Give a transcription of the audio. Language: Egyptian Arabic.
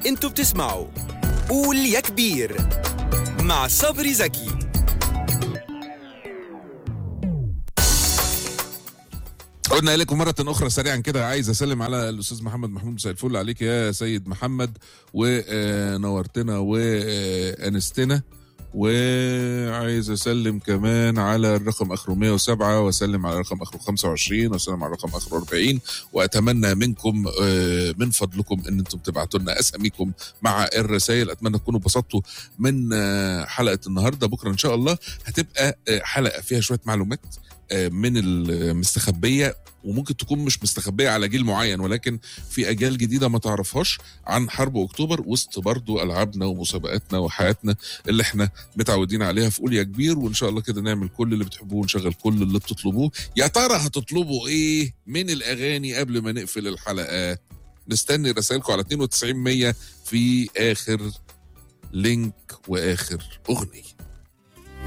انتوا بتسمعوا قول يا كبير مع صبري زكي عدنا اليكم مره اخرى سريعا كده عايز اسلم على الاستاذ محمد محمود مساء الفل عليك يا سيد محمد ونورتنا وانستنا وعايز اسلم كمان على الرقم اخره 107 واسلم على الرقم اخره 25 واسلم على الرقم اخره 40 واتمنى منكم آه، من فضلكم ان انتم تبعتوا لنا اساميكم مع الرسائل اتمنى تكونوا انبسطتوا من آه، حلقه النهارده بكره ان شاء الله هتبقى آه، حلقه فيها شويه معلومات آه، من المستخبيه وممكن تكون مش مستخبيه على جيل معين ولكن في اجيال جديده ما تعرفهاش عن حرب اكتوبر وسط برضو العابنا ومسابقاتنا وحياتنا اللي احنا متعودين عليها في قول يا كبير وان شاء الله كده نعمل كل اللي بتحبوه ونشغل كل اللي بتطلبوه يا ترى هتطلبوا ايه من الاغاني قبل ما نقفل الحلقه نستني رسائلكم على 92 100 في اخر لينك واخر اغنيه